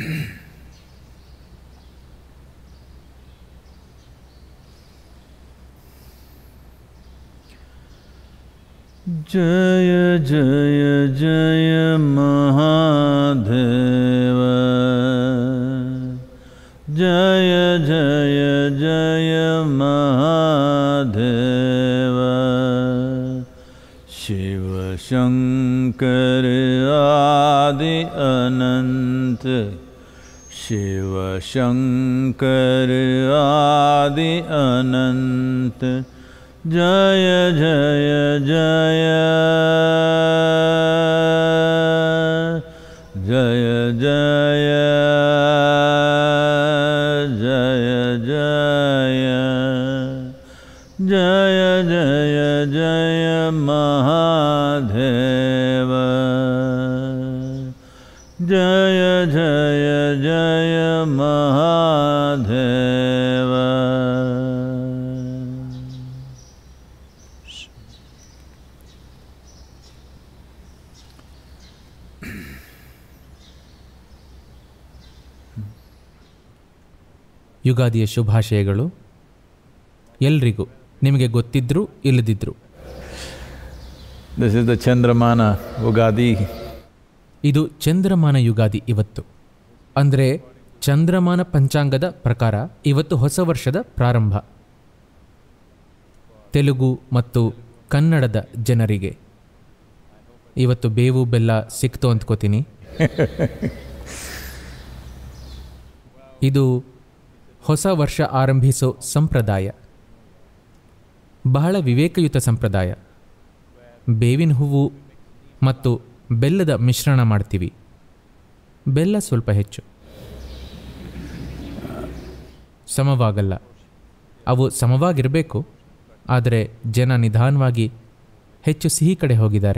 जय जय जय महादेव जय जय जय महादेव शिव शङ्कर आदि अनन्त शिव शङ्कर आदि अनन्त जय जय जय जय जय जय जय जय जय जय महादेव जय जय जय महादेव ಯುಗಾದಿಯ ಶುಭಾಶಯಗಳು ಎಲ್ರಿಗೂ ನಿಮಗೆ ಗೊತ್ತಿದ್ರೂ ಇಲ್ಲದಿದ್ರೂ This is the Chandramana Ugadi. ಇದು ಚಂದ್ರಮಾನ ಯುಗಾದಿ ಇವತ್ತು ಅಂದರೆ ಚಂದ್ರಮಾನ ಪಂಚಾಂಗದ ಪ್ರಕಾರ ಇವತ್ತು ಹೊಸ ವರ್ಷದ ಪ್ರಾರಂಭ ತೆಲುಗು ಮತ್ತು ಕನ್ನಡದ ಜನರಿಗೆ ಇವತ್ತು ಬೇವು ಬೆಲ್ಲ ಸಿಕ್ತು ಅಂದ್ಕೋತೀನಿ ಇದು ಹೊಸ ವರ್ಷ ಆರಂಭಿಸೋ ಸಂಪ್ರದಾಯ ಬಹಳ ವಿವೇಕಯುತ ಸಂಪ್ರದಾಯ ಬೇವಿನ ಹೂವು ಮತ್ತು ಬೆಲ್ಲದ ಮಿಶ್ರಣ ಮಾಡ್ತೀವಿ ಬೆಲ್ಲ ಸ್ವಲ್ಪ ಹೆಚ್ಚು ಸಮವಾಗಲ್ಲ ಅವು ಸಮವಾಗಿರಬೇಕು ಆದರೆ ಜನ ನಿಧಾನವಾಗಿ ಹೆಚ್ಚು ಸಿಹಿ ಕಡೆ ಹೋಗಿದ್ದಾರೆ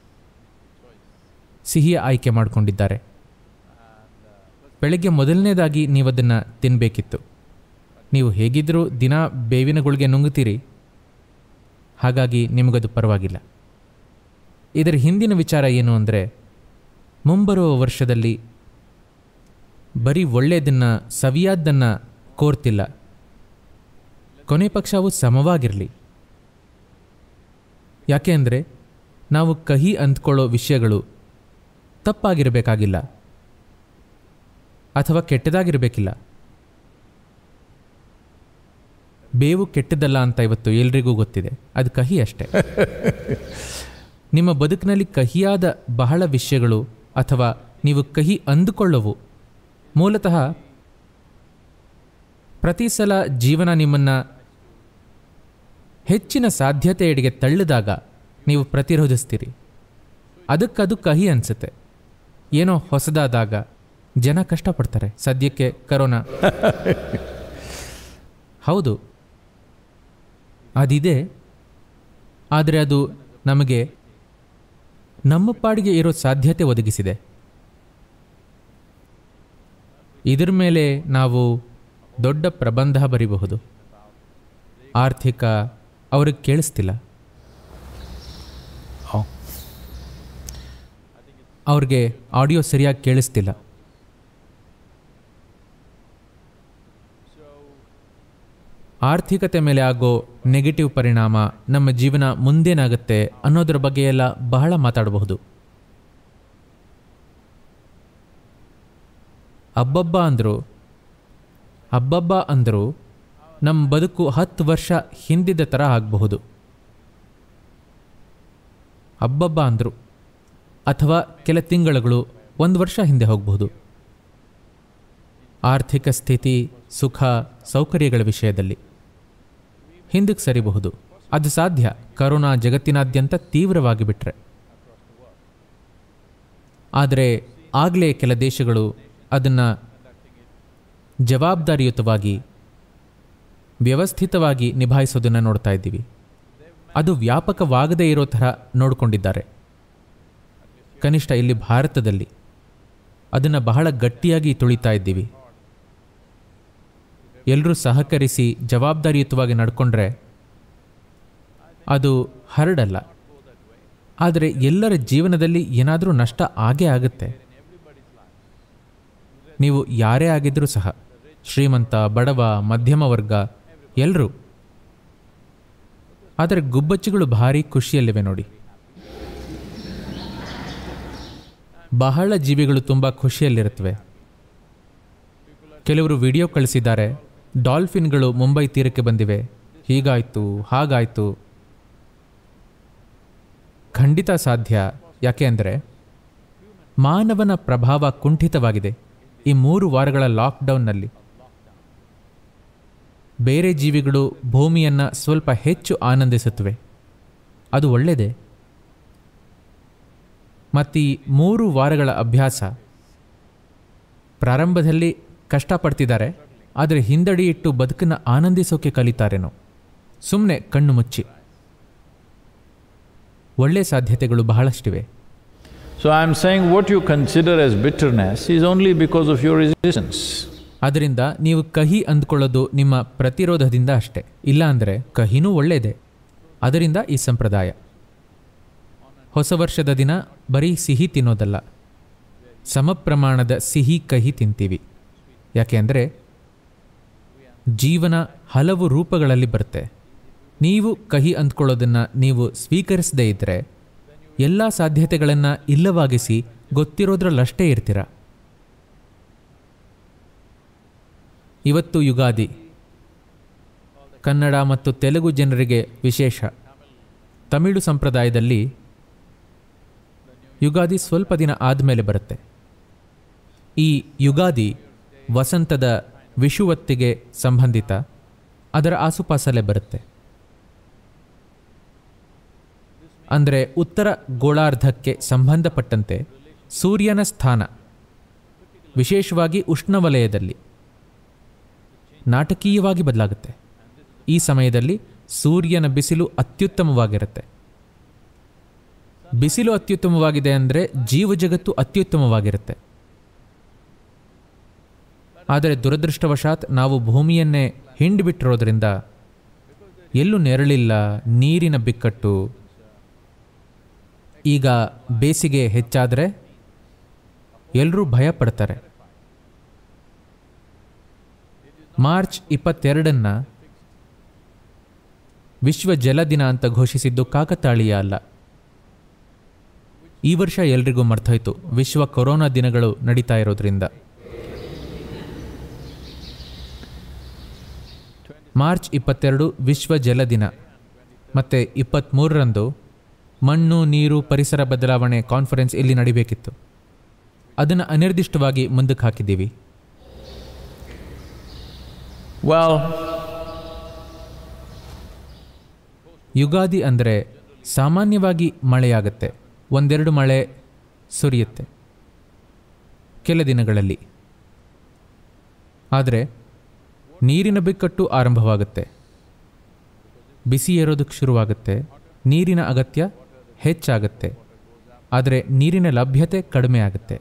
ಸಿಹಿಯ ಆಯ್ಕೆ ಮಾಡಿಕೊಂಡಿದ್ದಾರೆ ಬೆಳಗ್ಗೆ ಮೊದಲನೇದಾಗಿ ನೀವು ಅದನ್ನು ತಿನ್ನಬೇಕಿತ್ತು ನೀವು ಹೇಗಿದ್ದರೂ ದಿನ ಬೇವಿನ ಗುಳಿಗೆ ನುಂಗುತ್ತೀರಿ ಹಾಗಾಗಿ ನಿಮಗದು ಪರವಾಗಿಲ್ಲ ಇದರ ಹಿಂದಿನ ವಿಚಾರ ಏನು ಅಂದರೆ ಮುಂಬರುವ ವರ್ಷದಲ್ಲಿ ಬರೀ ಒಳ್ಳೆಯದನ್ನು ಸವಿಯಾದ್ದನ್ನು ಕೋರ್ತಿಲ್ಲ ಕೊನೆ ಪಕ್ಷ ಅವು ಸಮವಾಗಿರಲಿ ಯಾಕೆ ಅಂದರೆ ನಾವು ಕಹಿ ಅಂದ್ಕೊಳ್ಳೋ ವಿಷಯಗಳು ತಪ್ಪಾಗಿರಬೇಕಾಗಿಲ್ಲ ಅಥವಾ ಕೆಟ್ಟದಾಗಿರಬೇಕಿಲ್ಲ ಬೇವು ಕೆಟ್ಟದಲ್ಲ ಅಂತ ಇವತ್ತು ಎಲ್ರಿಗೂ ಗೊತ್ತಿದೆ ಅದು ಕಹಿ ಅಷ್ಟೇ ನಿಮ್ಮ ಬದುಕಿನಲ್ಲಿ ಕಹಿಯಾದ ಬಹಳ ವಿಷಯಗಳು ಅಥವಾ ನೀವು ಕಹಿ ಅಂದುಕೊಳ್ಳವು ಮೂಲತಃ ಪ್ರತಿ ಸಲ ಜೀವನ ನಿಮ್ಮನ್ನು ಹೆಚ್ಚಿನ ಸಾಧ್ಯತೆಯೆಡೆಗೆ ತಳ್ಳಿದಾಗ ನೀವು ಪ್ರತಿರೋಧಿಸ್ತೀರಿ ಅದಕ್ಕದು ಕಹಿ ಅನಿಸುತ್ತೆ ಏನೋ ಹೊಸದಾದಾಗ ಜನ ಕಷ್ಟಪಡ್ತಾರೆ ಸದ್ಯಕ್ಕೆ ಕರೋನಾ ಹೌದು ಅದಿದೆ ಆದರೆ ಅದು ನಮಗೆ ನಮ್ಮ ಪಾಡಿಗೆ ಇರೋ ಸಾಧ್ಯತೆ ಒದಗಿಸಿದೆ ಇದರ ಮೇಲೆ ನಾವು ದೊಡ್ಡ ಪ್ರಬಂಧ ಬರಿಬಹುದು ಆರ್ಥಿಕ ಅವ್ರಿಗೆ ಕೇಳಿಸ್ತಿಲ್ಲ ಅವ್ರಿಗೆ ಆಡಿಯೋ ಸರಿಯಾಗಿ ಕೇಳಿಸ್ತಿಲ್ಲ ಆರ್ಥಿಕತೆ ಮೇಲೆ ಆಗೋ ನೆಗೆಟಿವ್ ಪರಿಣಾಮ ನಮ್ಮ ಜೀವನ ಮುಂದೇನಾಗುತ್ತೆ ಅನ್ನೋದ್ರ ಬಗ್ಗೆ ಎಲ್ಲ ಬಹಳ ಮಾತಾಡಬಹುದು ಅಬ್ಬಬ್ಬ ಅಂದರು ಅಬ್ಬಬ್ಬ ಅಂದರು ನಮ್ಮ ಬದುಕು ಹತ್ತು ವರ್ಷ ಹಿಂದಿದ್ದ ಥರ ಆಗಬಹುದು ಅಬ್ಬಬ್ಬ ಅಂದರು ಅಥವಾ ಕೆಲ ತಿಂಗಳುಗಳು ಒಂದು ವರ್ಷ ಹಿಂದೆ ಹೋಗಬಹುದು ಆರ್ಥಿಕ ಸ್ಥಿತಿ ಸುಖ ಸೌಕರ್ಯಗಳ ವಿಷಯದಲ್ಲಿ ಹಿಂದಕ್ಕೆ ಸರಿಬಹುದು ಅದು ಸಾಧ್ಯ ಕರೋನಾ ಜಗತ್ತಿನಾದ್ಯಂತ ತೀವ್ರವಾಗಿ ಬಿಟ್ರೆ ಆದರೆ ಆಗಲೇ ಕೆಲ ದೇಶಗಳು ಅದನ್ನು ಜವಾಬ್ದಾರಿಯುತವಾಗಿ ವ್ಯವಸ್ಥಿತವಾಗಿ ನಿಭಾಯಿಸೋದನ್ನು ನೋಡ್ತಾ ಇದ್ದೀವಿ ಅದು ವ್ಯಾಪಕವಾಗದೇ ಇರೋ ಥರ ನೋಡಿಕೊಂಡಿದ್ದಾರೆ ಕನಿಷ್ಠ ಇಲ್ಲಿ ಭಾರತದಲ್ಲಿ ಅದನ್ನು ಬಹಳ ಗಟ್ಟಿಯಾಗಿ ತುಳಿತಾ ಇದ್ದೀವಿ ಎಲ್ಲರೂ ಸಹಕರಿಸಿ ಜವಾಬ್ದಾರಿಯುತವಾಗಿ ನಡ್ಕೊಂಡ್ರೆ ಅದು ಹರಡಲ್ಲ ಆದರೆ ಎಲ್ಲರ ಜೀವನದಲ್ಲಿ ಏನಾದರೂ ನಷ್ಟ ಆಗೇ ಆಗುತ್ತೆ ನೀವು ಯಾರೇ ಆಗಿದ್ರೂ ಸಹ ಶ್ರೀಮಂತ ಬಡವ ಮಧ್ಯಮ ವರ್ಗ ಎಲ್ಲರೂ ಆದರೆ ಗುಬ್ಬಚ್ಚಿಗಳು ಭಾರಿ ಖುಷಿಯಲ್ಲಿವೆ ನೋಡಿ ಬಹಳ ಜೀವಿಗಳು ತುಂಬ ಖುಷಿಯಲ್ಲಿರುತ್ತವೆ ಕೆಲವರು ವಿಡಿಯೋ ಕಳಿಸಿದ್ದಾರೆ ಡಾಲ್ಫಿನ್ಗಳು ಮುಂಬೈ ತೀರಕ್ಕೆ ಬಂದಿವೆ ಹೀಗಾಯ್ತು ಹಾಗಾಯ್ತು ಖಂಡಿತ ಸಾಧ್ಯ ಯಾಕೆ ಅಂದರೆ ಮಾನವನ ಪ್ರಭಾವ ಕುಂಠಿತವಾಗಿದೆ ಈ ಮೂರು ವಾರಗಳ ಲಾಕ್ಡೌನ್ನಲ್ಲಿ ಬೇರೆ ಜೀವಿಗಳು ಭೂಮಿಯನ್ನು ಸ್ವಲ್ಪ ಹೆಚ್ಚು ಆನಂದಿಸುತ್ತವೆ ಅದು ಒಳ್ಳೆಯದೇ ಮತ್ತೀ ಮೂರು ವಾರಗಳ ಅಭ್ಯಾಸ ಪ್ರಾರಂಭದಲ್ಲಿ ಕಷ್ಟಪಡ್ತಿದ್ದಾರೆ ಆದರೆ ಹಿಂದಡಿ ಇಟ್ಟು ಬದುಕನ್ನು ಆನಂದಿಸೋಕೆ ಕಲಿತಾರೇನೋ ಸುಮ್ಮನೆ ಕಣ್ಣು ಮುಚ್ಚಿ ಒಳ್ಳೆ ಸಾಧ್ಯತೆಗಳು ಬಹಳಷ್ಟಿವೆ So I'm saying what you consider as bitterness is only because of your resistance. ಆದ್ದರಿಂದ ನೀವು ಕಹಿ ಅಂದ್ಕೊಳ್ಳೋದು ನಿಮ್ಮ ಪ್ರತಿರೋಧದಿಂದ ಅಷ್ಟೇ ಇಲ್ಲ ಅಂದರೆ ಕಹಿನೂ ಒಳ್ಳೆಯದೇ ಅದರಿಂದ ಈ ಸಂಪ್ರದಾಯ ಹೊಸ ವರ್ಷದ ದಿನ ಬರೀ ಸಿಹಿ ತಿನ್ನೋದಲ್ಲ ಸಮ ಪ್ರಮಾಣದ ಸಿಹಿ ಕಹಿ ತಿಂತೀವಿ ಯಾಕೆ ಅಂದರೆ ಜೀವನ ಹಲವು ರೂಪಗಳಲ್ಲಿ ಬರುತ್ತೆ ನೀವು ಕಹಿ ಅಂದ್ಕೊಳ್ಳೋದನ್ನು ನೀವು ಸ್ವೀಕರಿಸದೇ ಇದ್ದರೆ ಎಲ್ಲ ಸಾಧ್ಯತೆಗಳನ್ನು ಇಲ್ಲವಾಗಿಸಿ ಗೊತ್ತಿರೋದ್ರಲ್ಲಷ್ಟೇ ಇರ್ತೀರ ಇವತ್ತು ಯುಗಾದಿ ಕನ್ನಡ ಮತ್ತು ತೆಲುಗು ಜನರಿಗೆ ವಿಶೇಷ ತಮಿಳು ಸಂಪ್ರದಾಯದಲ್ಲಿ ಯುಗಾದಿ ಸ್ವಲ್ಪ ದಿನ ಆದಮೇಲೆ ಬರುತ್ತೆ ಈ ಯುಗಾದಿ ವಸಂತದ ವಿಷುವತ್ತಿಗೆ ಸಂಬಂಧಿತ ಅದರ ಆಸುಪಾಸಲ್ಲೇ ಬರುತ್ತೆ ಅಂದರೆ ಉತ್ತರ ಗೋಳಾರ್ಧಕ್ಕೆ ಸಂಬಂಧಪಟ್ಟಂತೆ ಸೂರ್ಯನ ಸ್ಥಾನ ವಿಶೇಷವಾಗಿ ಉಷ್ಣವಲಯದಲ್ಲಿ ನಾಟಕೀಯವಾಗಿ ಬದಲಾಗುತ್ತೆ ಈ ಸಮಯದಲ್ಲಿ ಸೂರ್ಯನ ಬಿಸಿಲು ಅತ್ಯುತ್ತಮವಾಗಿರುತ್ತೆ ಬಿಸಿಲು ಅತ್ಯುತ್ತಮವಾಗಿದೆ ಅಂದರೆ ಜೀವಜಗತ್ತು ಅತ್ಯುತ್ತಮವಾಗಿರುತ್ತೆ ಆದರೆ ದುರದೃಷ್ಟವಶಾತ್ ನಾವು ಭೂಮಿಯನ್ನೇ ಹಿಂಡಿಬಿಟ್ಟಿರೋದ್ರಿಂದ ಎಲ್ಲೂ ನೆರಳಿಲ್ಲ ನೀರಿನ ಬಿಕ್ಕಟ್ಟು ಈಗ ಬೇಸಿಗೆ ಹೆಚ್ಚಾದರೆ ಎಲ್ಲರೂ ಭಯ ಪಡ್ತಾರೆ ಮಾರ್ಚ್ ಇಪ್ಪತ್ತೆರಡನ್ನ ವಿಶ್ವ ಜಲ ದಿನ ಅಂತ ಘೋಷಿಸಿದ್ದು ಕಾಕತಾಳೀಯ ಅಲ್ಲ ಈ ವರ್ಷ ಎಲ್ರಿಗೂ ಮರ್ತೋಯ್ತು ವಿಶ್ವ ಕೊರೋನಾ ದಿನಗಳು ನಡೀತಾ ಇರೋದ್ರಿಂದ ಮಾರ್ಚ್ ಇಪ್ಪತ್ತೆರಡು ವಿಶ್ವ ಜಲ ದಿನ ಮತ್ತು ಇಪ್ಪತ್ತ್ಮೂರರಂದು ಮಣ್ಣು ನೀರು ಪರಿಸರ ಬದಲಾವಣೆ ಕಾನ್ಫರೆನ್ಸ್ ಇಲ್ಲಿ ನಡಿಬೇಕಿತ್ತು ಅದನ್ನು ಅನಿರ್ದಿಷ್ಟವಾಗಿ ಮುಂದಕ್ಕೆ ಹಾಕಿದ್ದೀವಿ Well, ಯುಗಾದಿ ಅಂದರೆ ಸಾಮಾನ್ಯವಾಗಿ ಮಳೆಯಾಗುತ್ತೆ ಒಂದೆರಡು ಮಳೆ ಸುರಿಯುತ್ತೆ ಕೆಲ ದಿನಗಳಲ್ಲಿ ಆದರೆ ನೀರಿನ ಬಿಕ್ಕಟ್ಟು ಆರಂಭವಾಗುತ್ತೆ ಬಿಸಿ ಏರೋದಕ್ಕೆ ಶುರುವಾಗುತ್ತೆ ನೀರಿನ ಅಗತ್ಯ ಹೆಚ್ಚಾಗುತ್ತೆ ಆದರೆ ನೀರಿನ ಲಭ್ಯತೆ ಕಡಿಮೆ ಆಗುತ್ತೆ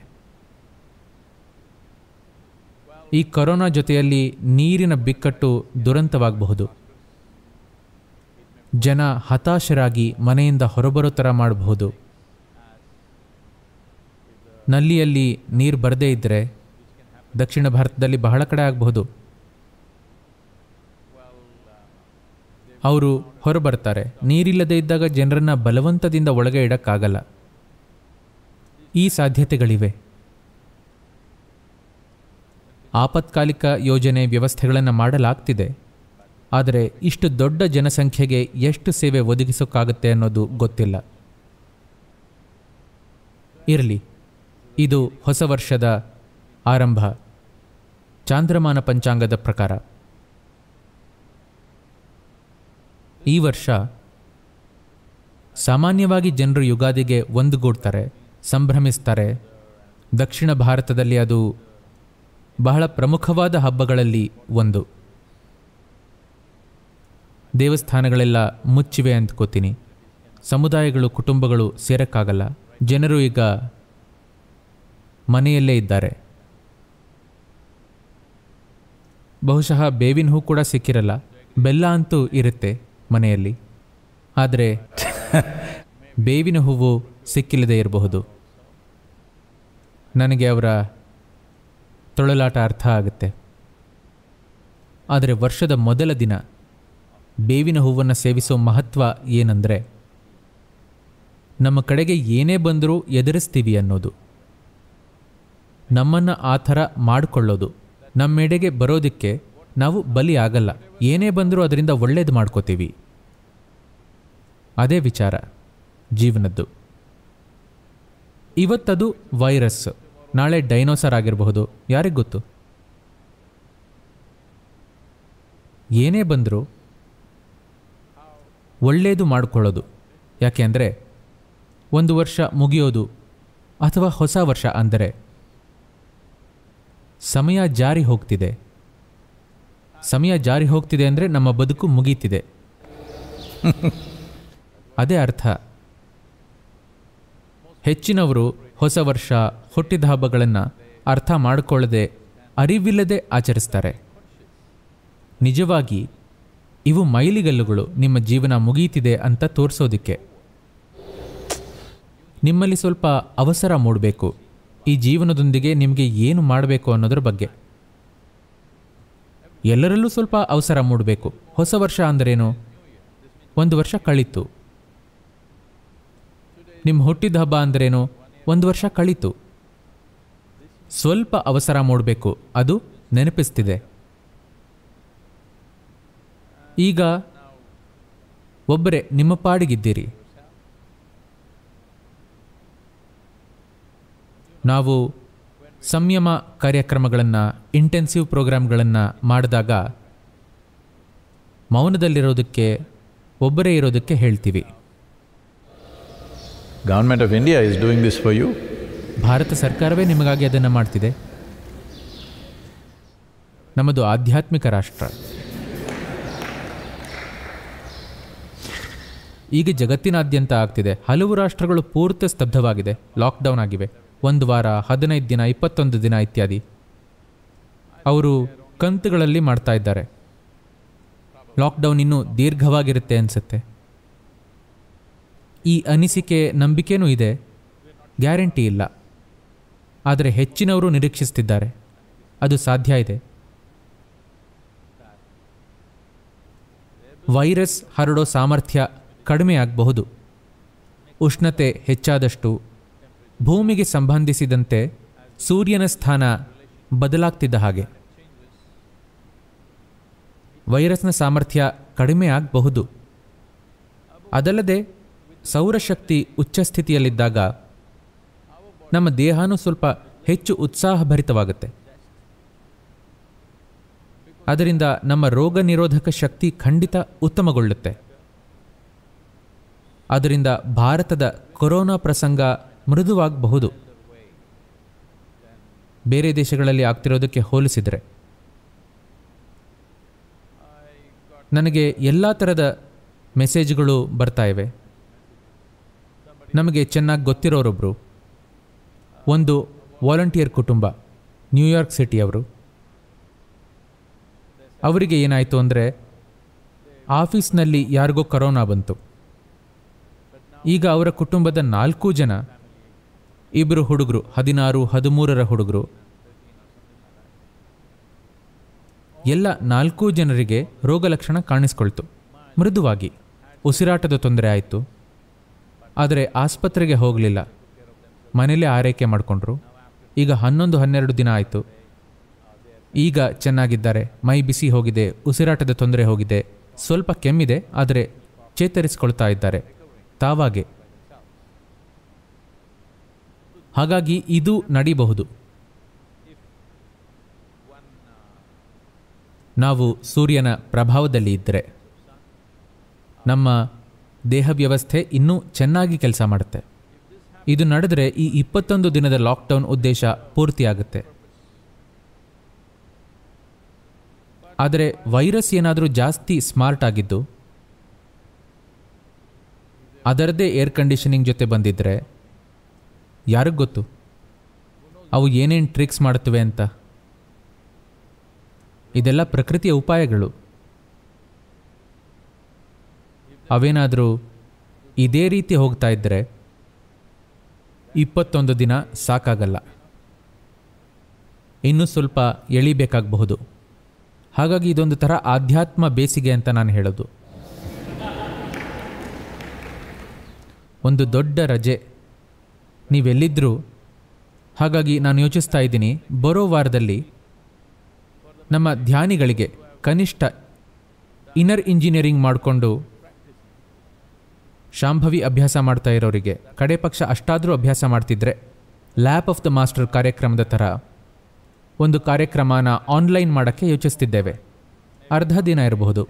ಈ ಕೊರೋನಾ ಜೊತೆಯಲ್ಲಿ ನೀರಿನ ಬಿಕ್ಕಟ್ಟು ದುರಂತವಾಗಬಹುದು ಜನ ಹತಾಶರಾಗಿ ಮನೆಯಿಂದ ಹೊರಬರೋ ಥರ ಮಾಡಬಹುದು ನಲ್ಲಿಯಲ್ಲಿ ನೀರು ಬರದೇ ಇದ್ದರೆ ದಕ್ಷಿಣ ಭಾರತದಲ್ಲಿ ಬಹಳ ಕಡೆ ಆಗಬಹುದು ಅವರು ಹೊರಬರ್ತಾರೆ ನೀರಿಲ್ಲದೆ ಇದ್ದಾಗ ಜನರನ್ನ ಬಲವಂತದಿಂದ ಒಳಗೆ ಇಡಕ್ಕಾಗಲ್ಲ ಈ ಸಾಧ್ಯತೆಗಳಿವೆ ಆಪತ್ಕಾಲಿಕ ಯೋಜನೆ ವ್ಯವಸ್ಥೆಗಳನ್ನು ಮಾಡಲಾಗ್ತಿದೆ ಆದರೆ ಇಷ್ಟು ದೊಡ್ಡ ಜನಸಂಖ್ಯೆಗೆ ಎಷ್ಟು ಸೇವೆ ಒದಗಿಸೋಕ್ಕಾಗುತ್ತೆ ಅನ್ನೋದು ಗೊತ್ತಿಲ್ಲ ಇರಲಿ ಇದು ಹೊಸ ವರ್ಷದ ಆರಂಭ ಚಾಂದ್ರಮಾನ ಪಂಚಾಂಗದ ಪ್ರಕಾರ ಈ ವರ್ಷ ಸಾಮಾನ್ಯವಾಗಿ ಜನರು ಯುಗಾದಿಗೆ ಒಂದುಗೂಡ್ತಾರೆ ಸಂಭ್ರಮಿಸ್ತಾರೆ ದಕ್ಷಿಣ ಭಾರತದಲ್ಲಿ ಅದು ಬಹಳ ಪ್ರಮುಖವಾದ ಹಬ್ಬಗಳಲ್ಲಿ ಒಂದು ದೇವಸ್ಥಾನಗಳೆಲ್ಲ ಮುಚ್ಚಿವೆ ಅಂದ್ಕೋತೀನಿ ಸಮುದಾಯಗಳು ಕುಟುಂಬಗಳು ಸೇರಕ್ಕಾಗಲ್ಲ ಜನರು ಈಗ ಮನೆಯಲ್ಲೇ ಇದ್ದಾರೆ ಬಹುಶಃ ಬೇವಿನ ಹೂ ಕೂಡ ಸಿಕ್ಕಿರಲ್ಲ ಬೆಲ್ಲ ಅಂತೂ ಇರುತ್ತೆ ಮನೆಯಲ್ಲಿ ಆದರೆ ಬೇವಿನ ಹೂವು ಸಿಕ್ಕಿಲ್ಲದೆ ಇರಬಹುದು ನನಗೆ ಅವರ ತೊಳಲಾಟ ಅರ್ಥ ಆಗುತ್ತೆ ಆದರೆ ವರ್ಷದ ಮೊದಲ ದಿನ ಬೇವಿನ ಹೂವನ್ನು ಸೇವಿಸೋ ಮಹತ್ವ ಏನಂದರೆ ನಮ್ಮ ಕಡೆಗೆ ಏನೇ ಬಂದರೂ ಎದುರಿಸ್ತೀವಿ ಅನ್ನೋದು ನಮ್ಮನ್ನು ಆ ಥರ ಮಾಡಿಕೊಳ್ಳೋದು ನಮ್ಮೆಡೆಗೆ ಬರೋದಕ್ಕೆ ನಾವು ಬಲಿ ಆಗಲ್ಲ ಏನೇ ಬಂದರೂ ಅದರಿಂದ ಒಳ್ಳೇದು ಮಾಡ್ಕೋತೀವಿ ಅದೇ ವಿಚಾರ ಜೀವನದ್ದು ಇವತ್ತದು ವೈರಸ್ ನಾಳೆ ಡೈನೋಸರ್ ಆಗಿರಬಹುದು ಯಾರಿಗೆ ಗೊತ್ತು ಏನೇ ಬಂದರೂ ಒಳ್ಳೆಯದು ಮಾಡಿಕೊಳ್ಳೋದು ಯಾಕೆ ಅಂದರೆ ಒಂದು ವರ್ಷ ಮುಗಿಯೋದು ಅಥವಾ ಹೊಸ ವರ್ಷ ಅಂದರೆ ಸಮಯ ಜಾರಿ ಹೋಗ್ತಿದೆ ಸಮಯ ಜಾರಿ ಹೋಗ್ತಿದೆ ಅಂದರೆ ನಮ್ಮ ಬದುಕು ಮುಗೀತಿದೆ ಅದೇ ಅರ್ಥ ಹೆಚ್ಚಿನವರು ಹೊಸ ವರ್ಷ ಹುಟ್ಟಿದ ಹಬ್ಬಗಳನ್ನು ಅರ್ಥ ಮಾಡಿಕೊಳ್ಳದೆ ಅರಿವಿಲ್ಲದೆ ಆಚರಿಸ್ತಾರೆ ನಿಜವಾಗಿ ಇವು ಮೈಲಿಗಲ್ಲುಗಳು ನಿಮ್ಮ ಜೀವನ ಮುಗೀತಿದೆ ಅಂತ ತೋರಿಸೋದಕ್ಕೆ ನಿಮ್ಮಲ್ಲಿ ಸ್ವಲ್ಪ ಅವಸರ ಮೂಡಬೇಕು ಈ ಜೀವನದೊಂದಿಗೆ ನಿಮಗೆ ಏನು ಮಾಡಬೇಕು ಅನ್ನೋದ್ರ ಬಗ್ಗೆ ಎಲ್ಲರಲ್ಲೂ ಸ್ವಲ್ಪ ಅವಸರ ಮೂಡಬೇಕು ಹೊಸ ವರ್ಷ ಅಂದ್ರೇನು ಒಂದು ವರ್ಷ ಕಳೀತು ನಿಮ್ಮ ಹುಟ್ಟಿದ ಹಬ್ಬ ಅಂದ್ರೇನು ಒಂದು ವರ್ಷ ಕಳೀತು ಸ್ವಲ್ಪ ಅವಸರ ಮೂಡಬೇಕು ಅದು ನೆನಪಿಸ್ತಿದೆ ಈಗ ಒಬ್ಬರೇ ನಿಮ್ಮ ಪಾಡಿಗಿದ್ದೀರಿ ನಾವು ಸಂಯಮ ಕಾರ್ಯಕ್ರಮಗಳನ್ನು ಇಂಟೆನ್ಸಿವ್ ಪ್ರೋಗ್ರಾಮ್ಗಳನ್ನು ಮಾಡಿದಾಗ ಮೌನದಲ್ಲಿರೋದಕ್ಕೆ ಒಬ್ಬರೇ ಇರೋದಕ್ಕೆ ಹೇಳ್ತೀವಿ Government of India is doing this for you. Bharat ಸರ್ಕಾರವೇ ನಿಮಗಾಗಿ ಅದನ್ನು ಮಾಡ್ತಿದೆ ನಮ್ಮದು ಆಧ್ಯಾತ್ಮಿಕ ರಾಷ್ಟ್ರ ಈಗ ಜಗತ್ತಿನಾದ್ಯಂತ ಆಗ್ತಿದೆ ಹಲವು ರಾಷ್ಟ್ರಗಳು ಪೂರ್ತಿ ಸ್ತಬ್ಧವಾಗಿದೆ ಲಾಕ್ಡೌನ್ ಆಗಿವೆ ಒಂದು ವಾರ ಹದಿನೈದು ದಿನ ಇಪ್ಪತ್ತೊಂದು ದಿನ ಇತ್ಯಾದಿ ಅವರು ಕಂತುಗಳಲ್ಲಿ ಮಾಡ್ತಾ ಇದ್ದಾರೆ ಲಾಕ್ಡೌನ್ ಇನ್ನೂ ದೀರ್ಘವಾಗಿರುತ್ತೆ ಅನಿಸುತ್ತೆ ಈ ಅನಿಸಿಕೆ ನಂಬಿಕೆನೂ ಇದೆ ಗ್ಯಾರಂಟಿ ಇಲ್ಲ ಆದರೆ ಹೆಚ್ಚಿನವರು ನಿರೀಕ್ಷಿಸ್ತಿದ್ದಾರೆ ಅದು ಸಾಧ್ಯ ಇದೆ ವೈರಸ್ ಹರಡೋ ಸಾಮರ್ಥ್ಯ ಕಡಿಮೆ ಆಗಬಹುದು ಉಷ್ಣತೆ ಹೆಚ್ಚಾದಷ್ಟು ಭೂಮಿಗೆ ಸಂಬಂಧಿಸಿದಂತೆ ಸೂರ್ಯನ ಸ್ಥಾನ ಬದಲಾಗ್ತಿದ್ದ ಹಾಗೆ ವೈರಸ್ನ ಸಾಮರ್ಥ್ಯ ಕಡಿಮೆ ಆಗಬಹುದು ಅದಲ್ಲದೆ ಸೌರಶಕ್ತಿ ಉಚ್ಚ ಸ್ಥಿತಿಯಲ್ಲಿದ್ದಾಗ ನಮ್ಮ ದೇಹನೂ ಸ್ವಲ್ಪ ಹೆಚ್ಚು ಉತ್ಸಾಹಭರಿತವಾಗುತ್ತೆ ಅದರಿಂದ ನಮ್ಮ ರೋಗ ನಿರೋಧಕ ಶಕ್ತಿ ಖಂಡಿತ ಉತ್ತಮಗೊಳ್ಳುತ್ತೆ ಅದರಿಂದ ಭಾರತದ ಕೊರೋನಾ ಪ್ರಸಂಗ ಮೃದುವಾಗಬಹುದು ಬೇರೆ ದೇಶಗಳಲ್ಲಿ ಆಗ್ತಿರೋದಕ್ಕೆ ಹೋಲಿಸಿದರೆ ನನಗೆ ಎಲ್ಲ ಥರದ ಮೆಸೇಜ್ಗಳು ಬರ್ತಾ ಇವೆ ನಮಗೆ ಚೆನ್ನಾಗಿ ಗೊತ್ತಿರೋರೊಬ್ಬರು ಒಂದು ವಾಲಂಟಿಯರ್ ಕುಟುಂಬ ನ್ಯೂಯಾರ್ಕ್ ಸಿಟಿಯವರು ಅವರಿಗೆ ಏನಾಯಿತು ಅಂದರೆ ಆಫೀಸ್ನಲ್ಲಿ ಯಾರಿಗೋ ಕರೋನಾ ಬಂತು ಈಗ ಅವರ ಕುಟುಂಬದ ನಾಲ್ಕು ಜನ ಇಬ್ಬರು ಹುಡುಗರು ಹದಿನಾರು ಹದಿಮೂರರ ಹುಡುಗರು ಎಲ್ಲ ನಾಲ್ಕು ಜನರಿಗೆ ರೋಗ ಲಕ್ಷಣ ಕಾಣಿಸ್ಕೊಳ್ತು ಮೃದುವಾಗಿ ಉಸಿರಾಟದ ತೊಂದರೆ ಆಯಿತು ಆದರೆ ಆಸ್ಪತ್ರೆಗೆ ಹೋಗಲಿಲ್ಲ ಮನೇಲೇ ಆರೈಕೆ ಮಾಡಿಕೊಂಡ್ರು ಈಗ ಹನ್ನೊಂದು ಹನ್ನೆರಡು ದಿನ ಆಯಿತು ಈಗ ಚೆನ್ನಾಗಿದ್ದಾರೆ ಮೈ ಬಿಸಿ ಹೋಗಿದೆ ಉಸಿರಾಟದ ತೊಂದರೆ ಹೋಗಿದೆ ಸ್ವಲ್ಪ ಕೆಮ್ಮಿದೆ ಆದರೆ ಚೇತರಿಸಿಕೊಳ್ತಾ ಇದ್ದಾರೆ ತಾವಾಗೆ ಹಾಗಾಗಿ ಇದು ನಡಿಬಹುದು ನಾವು ಸೂರ್ಯನ ಪ್ರಭಾವದಲ್ಲಿ ಇದ್ದರೆ ನಮ್ಮ ದೇಹ ವ್ಯವಸ್ಥೆ ಇನ್ನೂ ಚೆನ್ನಾಗಿ ಕೆಲಸ ಮಾಡುತ್ತೆ ಇದು ನಡೆದರೆ ಈ ಇಪ್ಪತ್ತೊಂದು ದಿನದ ಲಾಕ್ಡೌನ್ ಉದ್ದೇಶ ಪೂರ್ತಿಯಾಗುತ್ತೆ ಆದರೆ ವೈರಸ್ ಏನಾದರೂ ಜಾಸ್ತಿ ಸ್ಮಾರ್ಟ್ ಆಗಿದ್ದು ಅದರದ್ದೇ ಏರ್ ಕಂಡೀಷನಿಂಗ್ ಜೊತೆ ಬಂದಿದ್ದರೆ ಯಾರಿಗೆ ಗೊತ್ತು ಅವು ಏನೇನು ಟ್ರಿಕ್ಸ್ ಮಾಡುತ್ತವೆ ಅಂತ ಇದೆಲ್ಲ ಪ್ರಕೃತಿಯ ಉಪಾಯಗಳು ಅವೇನಾದರೂ ಇದೇ ರೀತಿ ಹೋಗ್ತಾ ಇದ್ದರೆ ಇಪ್ಪತ್ತೊಂದು ದಿನ ಸಾಕಾಗಲ್ಲ ಇನ್ನೂ ಸ್ವಲ್ಪ ಎಳಿಬೇಕಾಗಬಹುದು ಹಾಗಾಗಿ ಇದೊಂದು ಥರ ಆಧ್ಯಾತ್ಮ ಬೇಸಿಗೆ ಅಂತ ನಾನು ಹೇಳೋದು ಒಂದು ದೊಡ್ಡ ರಜೆ ನೀವೆಲ್ಲಿದ್ದರೂ ಹಾಗಾಗಿ ನಾನು ಯೋಚಿಸ್ತಾ ಇದ್ದೀನಿ ಬರೋ ವಾರದಲ್ಲಿ ನಮ್ಮ ಧ್ಯಾನಿಗಳಿಗೆ ಕನಿಷ್ಠ ಇನ್ನರ್ ಇಂಜಿನಿಯರಿಂಗ್ ಮಾಡಿಕೊಂಡು ಶಾಂಭವಿ ಅಭ್ಯಾಸ ಮಾಡ್ತಾ ಇರೋರಿಗೆ ಕಡೆ ಪಕ್ಷ ಅಷ್ಟಾದರೂ ಅಭ್ಯಾಸ ಮಾಡ್ತಿದ್ರೆ ಲ್ಯಾಪ್ ಆಫ್ ದ ಮಾಸ್ಟರ್ ಕಾರ್ಯಕ್ರಮದ ಥರ ಒಂದು ಕಾರ್ಯಕ್ರಮನ ಆನ್ಲೈನ್ ಮಾಡೋಕ್ಕೆ ಯೋಚಿಸ್ತಿದ್ದೇವೆ ಅರ್ಧ ದಿನ ಇರಬಹುದು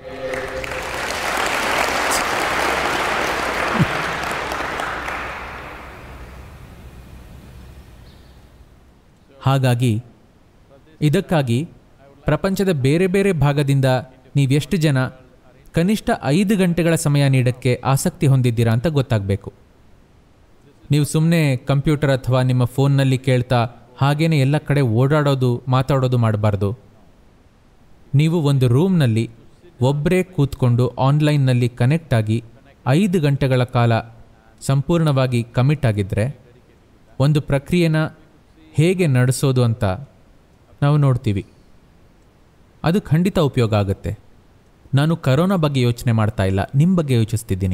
ಹಾಗಾಗಿ ಇದಕ್ಕಾಗಿ ಪ್ರಪಂಚದ ಬೇರೆ ಬೇರೆ ಭಾಗದಿಂದ ನೀವೆಷ್ಟು ಜನ ಕನಿಷ್ಠ ಐದು ಗಂಟೆಗಳ ಸಮಯ ನೀಡಕ್ಕೆ ಆಸಕ್ತಿ ಹೊಂದಿದ್ದೀರಾ ಅಂತ ಗೊತ್ತಾಗಬೇಕು ನೀವು ಸುಮ್ಮನೆ ಕಂಪ್ಯೂಟರ್ ಅಥವಾ ನಿಮ್ಮ ಫೋನ್ನಲ್ಲಿ ಕೇಳ್ತಾ ಹಾಗೇನೆ ಎಲ್ಲ ಕಡೆ ಓಡಾಡೋದು ಮಾತಾಡೋದು ಮಾಡಬಾರ್ದು ನೀವು ಒಂದು ರೂಮ್ನಲ್ಲಿ ಒಬ್ಬರೇ ಕೂತ್ಕೊಂಡು ಆನ್ಲೈನ್ನಲ್ಲಿ ಕನೆಕ್ಟ್ ಆಗಿ ಐದು ಗಂಟೆಗಳ ಕಾಲ ಸಂಪೂರ್ಣವಾಗಿ ಕಮಿಟ್ ಆಗಿದ್ದರೆ ಒಂದು ಪ್ರಕ್ರಿಯೆನ ಹೇಗೆ ನಡೆಸೋದು ಅಂತ ನಾವು ನೋಡ್ತೀವಿ ಅದು ಖಂಡಿತ ಉಪಯೋಗ ಆಗುತ್ತೆ ನಾನು ಕರೋನಾ ಬಗ್ಗೆ ಯೋಚನೆ ಮಾಡ್ತಾ ಇಲ್ಲ ನಿಮ್ಮ ಬಗ್ಗೆ ಯೋಚಿಸ್ತಿದ್ದೀನಿ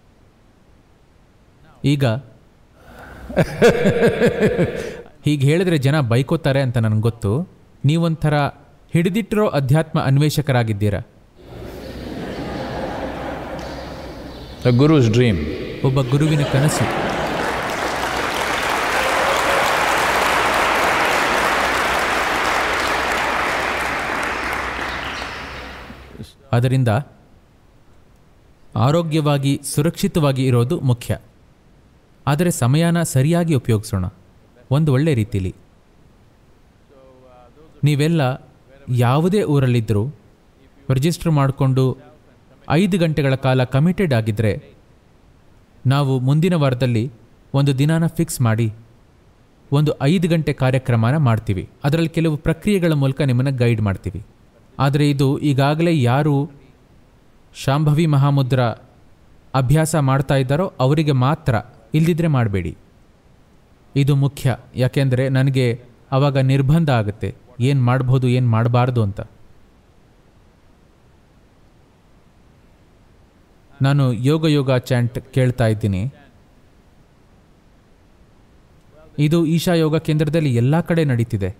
ಈಗ ಹೀಗೆ ಹೇಳಿದ್ರೆ ಜನ ಬೈಕೋತಾರೆ ಅಂತ ನನಗೆ ಗೊತ್ತು ನೀವೊಂಥರ ಹಿಡಿದಿಟ್ಟಿರೋ ಅಧ್ಯಾತ್ಮ ಅನ್ವೇಷಕರಾಗಿದ್ದೀರಾ A guru's dream. ಒಬ್ಬ ಗುರುವಿನ ಕನಸು ಅದರಿಂದ ಆರೋಗ್ಯವಾಗಿ ಸುರಕ್ಷಿತವಾಗಿ ಇರೋದು ಮುಖ್ಯ ಆದರೆ ಸಮಯನ ಸರಿಯಾಗಿ ಉಪಯೋಗಿಸೋಣ ಒಂದು ಒಳ್ಳೆ ರೀತಿಲಿ ನೀವೆಲ್ಲ ಯಾವುದೇ ಊರಲ್ಲಿದ್ದರೂ ರಿಜಿಸ್ಟರ್ ಮಾಡಿಕೊಂಡು ಐದು ಗಂಟೆಗಳ ಕಾಲ ಕಮಿಟೆಡ್ ಆಗಿದ್ದರೆ ನಾವು ಮುಂದಿನ ವಾರದಲ್ಲಿ ಒಂದು ದಿನಾನ ಫಿಕ್ಸ್ ಮಾಡಿ ಒಂದು ಐದು ಗಂಟೆ ಕಾರ್ಯಕ್ರಮನ ಮಾಡ್ತೀವಿ ಅದರಲ್ಲಿ ಕೆಲವು ಪ್ರಕ್ರಿಯೆಗಳ ಮೂಲಕ ನಿಮ್ಮನ್ನು ಗೈಡ್ ಮಾಡ್ತೀವಿ ಆದರೆ ಇದು ಈಗಾಗಲೇ ಯಾರು ಶಾಂಭವಿ ಮಹಾಮುದ್ರ ಅಭ್ಯಾಸ ಮಾಡ್ತಾ ಇದ್ದಾರೋ ಅವರಿಗೆ ಮಾತ್ರ ಇಲ್ದಿದ್ರೆ ಮಾಡಬೇಡಿ ಇದು ಮುಖ್ಯ ಯಾಕೆಂದರೆ ನನಗೆ ಆವಾಗ ನಿರ್ಬಂಧ ಆಗುತ್ತೆ ಏನು ಮಾಡ್ಬೋದು ಏನು ಮಾಡಬಾರ್ದು ಅಂತ ನಾನು ಯೋಗ ಯೋಗ ಚಾಂಟ್ ಕೇಳ್ತಾ ಇದ್ದೀನಿ ಇದು ಈಶಾ ಯೋಗ ಕೇಂದ್ರದಲ್ಲಿ ಎಲ್ಲ ಕಡೆ ನಡೀತಿದೆ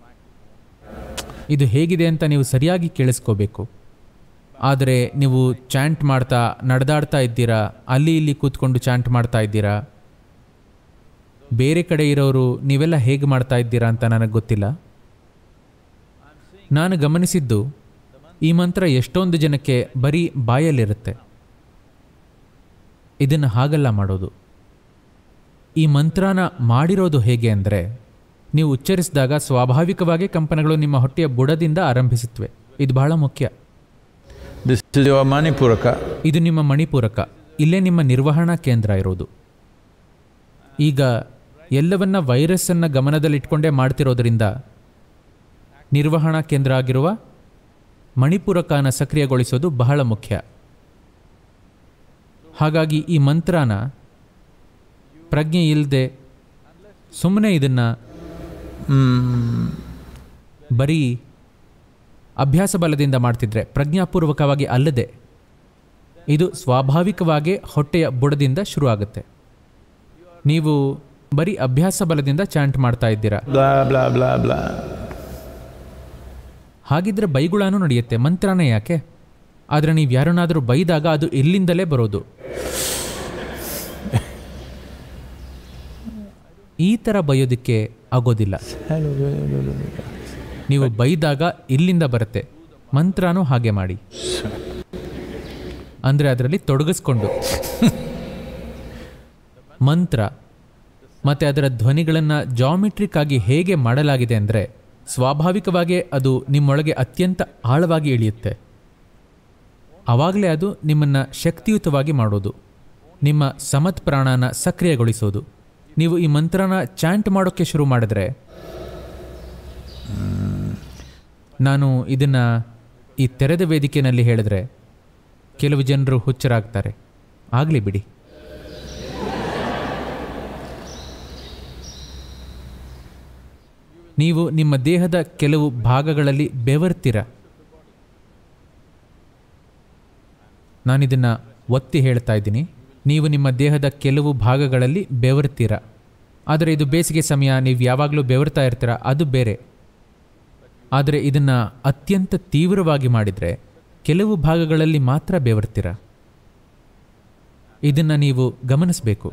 ಇದು ಹೇಗಿದೆ ಅಂತ ನೀವು ಸರಿಯಾಗಿ ಕೇಳಿಸ್ಕೋಬೇಕು ಆದರೆ ನೀವು ಚಾಂಟ್ ಮಾಡ್ತಾ ನಡೆದಾಡ್ತಾ ಇದ್ದೀರಾ ಅಲ್ಲಿ ಇಲ್ಲಿ ಕೂತ್ಕೊಂಡು ಚಾಂಟ್ ಮಾಡ್ತಾ ಇದ್ದೀರಾ ಬೇರೆ ಕಡೆ ಇರೋರು ನೀವೆಲ್ಲ ಹೇಗೆ ಮಾಡ್ತಾ ಇದ್ದೀರಾ ಅಂತ ನನಗೆ ಗೊತ್ತಿಲ್ಲ ನಾನು ಗಮನಿಸಿದ್ದು ಈ ಮಂತ್ರ ಎಷ್ಟೊಂದು ಜನಕ್ಕೆ ಬರೀ ಬಾಯಲ್ಲಿರುತ್ತೆ ಇದನ್ನು ಹಾಗಲ್ಲ ಮಾಡೋದು ಈ ಮಂತ್ರನ ಮಾಡಿರೋದು ಹೇಗೆ ಅಂದರೆ ನೀವು ಉಚ್ಚರಿಸಿದಾಗ ಸ್ವಾಭಾವಿಕವಾಗಿ ಕಂಪನಗಳು ನಿಮ್ಮ ಹೊಟ್ಟೆಯ ಬುಡದಿಂದ ಆರಂಭಿಸುತ್ತವೆ ಇದು ಬಹಳ ಮುಖ್ಯ This is your Manipuraka. ಇದು ನಿಮ್ಮ ಮಣಿಪೂರಕ ಇಲ್ಲೇ ನಿಮ್ಮ ನಿರ್ವಹಣಾ ಕೇಂದ್ರ ಇರೋದು ಈಗ ಎಲ್ಲವನ್ನ ವೈರಸ್ಸನ್ನು ಗಮನದಲ್ಲಿಟ್ಕೊಂಡೇ ಮಾಡ್ತಿರೋದ್ರಿಂದ ನಿರ್ವಹಣಾ ಕೇಂದ್ರ ಆಗಿರುವ ಮಣಿಪೂರಕನ ಸಕ್ರಿಯಗೊಳಿಸೋದು ಬಹಳ ಮುಖ್ಯ ಹಾಗಾಗಿ ಈ ಮಂತ್ರನ ಪ್ರಜ್ಞೆ ಇಲ್ಲದೆ ಸುಮ್ಮನೆ ಇದನ್ನು ಬರೀ ಅಭ್ಯಾಸ ಬಲದಿಂದ ಮಾಡ್ತಿದ್ರೆ ಪ್ರಜ್ಞಾಪೂರ್ವಕವಾಗಿ ಅಲ್ಲದೆ ಇದು ಸ್ವಾಭಾವಿಕವಾಗಿ ಹೊಟ್ಟೆಯ ಬುಡದಿಂದ ಶುರು ಆಗುತ್ತೆ ನೀವು ಬರೀ ಅಭ್ಯಾಸ ಬಲದಿಂದ ಚಾಂಟ್ ಮಾಡ್ತಾ ಇದ್ದೀರಾ Blah, blah, blah, blah. ಹಾಗಿದ್ರೆ ಬೈಗುಳಾನು ನಡೆಯುತ್ತೆ ಮಂತ್ರನೇ ಯಾಕೆ ಆದರೆ ನೀವು ಯಾರನ್ನಾದರೂ ಬೈದಾಗ ಅದು ಇಲ್ಲಿಂದಲೇ ಬರೋದು ಈ ಥರ ಬೈಯೋದಕ್ಕೆ ಆಗೋದಿಲ್ಲ ನೀವು ಬೈದಾಗ ಇಲ್ಲಿಂದ ಬರುತ್ತೆ ಮಂತ್ರನೂ ಹಾಗೆ ಮಾಡಿ ಅಂದರೆ ಅದರಲ್ಲಿ ತೊಡಗಿಸ್ಕೊಂಡು ಮಂತ್ರ ಮತ್ತು ಅದರ ಧ್ವನಿಗಳನ್ನು ಜಾಮಿಟ್ರಿಕ್ ಆಗಿ ಹೇಗೆ ಮಾಡಲಾಗಿದೆ ಅಂದರೆ ಸ್ವಾಭಾವಿಕವಾಗಿ ಅದು ನಿಮ್ಮೊಳಗೆ ಅತ್ಯಂತ ಆಳವಾಗಿ ಇಳಿಯುತ್ತೆ ಆವಾಗಲೇ ಅದು ನಿಮ್ಮನ್ನು ಶಕ್ತಿಯುತವಾಗಿ ಮಾಡೋದು ನಿಮ್ಮ ಸಮತ್ ಪ್ರಾಣನ ಸಕ್ರಿಯಗೊಳಿಸೋದು ನೀವು ಈ ಮಂತ್ರನ ಚಾಂಟ್ ಮಾಡೋಕ್ಕೆ ಶುರು ಮಾಡಿದ್ರೆ ನಾನು ಇದನ್ನು ಈ ತೆರೆದ ವೇದಿಕೆಯಲ್ಲಿ ಹೇಳಿದ್ರೆ ಕೆಲವು ಜನರು ಹುಚ್ಚರಾಗ್ತಾರೆ ಆಗಲಿ ಬಿಡಿ ನೀವು ನಿಮ್ಮ ದೇಹದ ಕೆಲವು ಭಾಗಗಳಲ್ಲಿ ಬೆವರ್ತೀರ ನಾನಿದನ್ನು ಒತ್ತಿ ಹೇಳ್ತಾ ಇದ್ದೀನಿ ನೀವು ನಿಮ್ಮ ದೇಹದ ಕೆಲವು ಭಾಗಗಳಲ್ಲಿ ಬೆವರ್ತೀರ ಆದರೆ ಇದು ಬೇಸಿಗೆ ಸಮಯ ನೀವು ಯಾವಾಗಲೂ ಬೆವರ್ತಾ ಇರ್ತೀರ ಅದು ಬೇರೆ ಆದರೆ ಇದನ್ನು ಅತ್ಯಂತ ತೀವ್ರವಾಗಿ ಮಾಡಿದರೆ ಕೆಲವು ಭಾಗಗಳಲ್ಲಿ ಮಾತ್ರ ಬೆವರ್ತೀರ ಇದನ್ನು ನೀವು ಗಮನಿಸಬೇಕು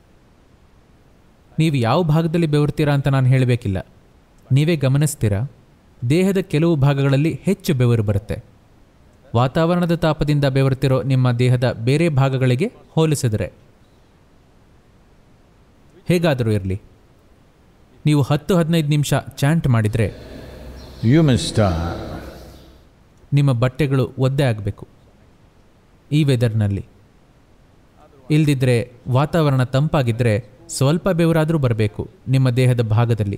ನೀವು ಯಾವ ಭಾಗದಲ್ಲಿ ಬೆವರ್ತೀರಾ ಅಂತ ನಾನು ಹೇಳಬೇಕಿಲ್ಲ ನೀವೇ ಗಮನಿಸ್ತೀರಾ ದೇಹದ ಕೆಲವು ಭಾಗಗಳಲ್ಲಿ ಹೆಚ್ಚು ಬೆವರು ಬರುತ್ತೆ ವಾತಾವರಣದ ತಾಪದಿಂದ ಬೆವರುತ್ತಿರೋ ನಿಮ್ಮ ದೇಹದ ಬೇರೆ ಭಾಗಗಳಿಗೆ ಹೋಲಿಸಿದರೆ ಹೇಗಾದರೂ ಇರಲಿ ನೀವು ಹತ್ತು ಹದಿನೈದು ನಿಮಿಷ ಚಾಂಟ್ ಮಾಡಿದರೆ You must start. ನಿಮ್ಮ ಬಟ್ಟೆಗಳು ಒದ್ದೆ ಆಗಬೇಕು ಈ ವೆದರ್ನಲ್ಲಿ ಇಲ್ದಿದ್ರೆ ವಾತಾವರಣ ತಂಪಾಗಿದ್ದರೆ ಸ್ವಲ್ಪ ಬೆವರಾದರೂ ಬರಬೇಕು ನಿಮ್ಮ ದೇಹದ ಭಾಗದಲ್ಲಿ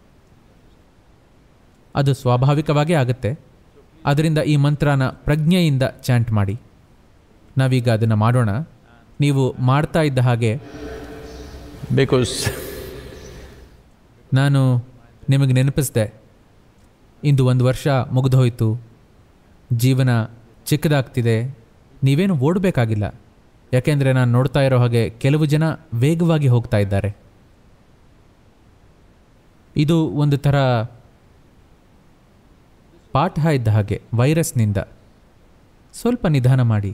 ಅದು ಸ್ವಾಭಾವಿಕವಾಗೇ ಆಗುತ್ತೆ ಅದರಿಂದ ಈ ಮಂತ್ರನ ಪ್ರಜ್ಞೆಯಿಂದ ಚಾಂಟ್ ಮಾಡಿ ನಾವೀಗ ಅದನ್ನು ಮಾಡೋಣ ನೀವು ಮಾಡ್ತಾ ಇದ್ದ ಹಾಗೆ Because ನಾನು ನಿಮಗೆ ನೆನಪಿಸ್ದೆ ಇಂದು ಒಂದು ವರ್ಷ ಮುಗಿದು ಹೋಯಿತು ಜೀವನ ಚಿಕ್ಕದಾಗ್ತಿದೆ ನೀವೇನು ಓಡಬೇಕಾಗಿಲ್ಲ ಯಾಕೆಂದರೆ ನಾನು ನೋಡ್ತಾ ಇರೋ ಹಾಗೆ ಕೆಲವು ಜನ ವೇಗವಾಗಿ ಹೋಗ್ತಾ ಇದ್ದಾರೆ ಇದು ಒಂದು ಥರ ಪಾಠ ಇದ್ದ ಹಾಗೆ ವೈರಸ್ನಿಂದ ಸ್ವಲ್ಪ ನಿಧಾನ ಮಾಡಿ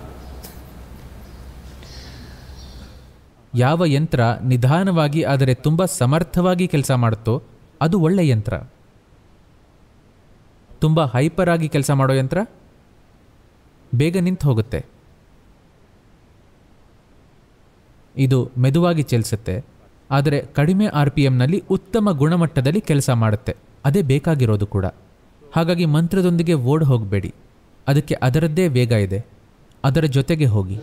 ಯಾವ ಯಂತ್ರ ನಿಧಾನವಾಗಿ ಆದರೆ ತುಂಬ ಸಮರ್ಥವಾಗಿ ಕೆಲಸ ಮಾಡುತ್ತೋ ಅದು ಒಳ್ಳೆ ಯಂತ್ರ ತುಂಬ ಹೈಪರ್ ಆಗಿ ಕೆಲಸ ಮಾಡೋ ಯಂತ್ರ ಬೇಗ ನಿಂತು ಹೋಗುತ್ತೆ ಇದು ಮೆದುವಾಗಿ ಚಲಿಸುತ್ತೆ ಆದರೆ ಕಡಿಮೆ ಆರ್ ಪಿ ಎಮ್ನಲ್ಲಿ ಉತ್ತಮ ಗುಣಮಟ್ಟದಲ್ಲಿ ಕೆಲಸ ಮಾಡುತ್ತೆ ಅದೇ ಬೇಕಾಗಿರೋದು ಕೂಡ ಹಾಗಾಗಿ ಮಂತ್ರದೊಂದಿಗೆ ಓಡ್ ಹೋಗಬೇಡಿ ಅದಕ್ಕೆ ಅದರದ್ದೇ ವೇಗ ಇದೆ ಅದರ ಜೊತೆಗೆ ಹೋಗಿ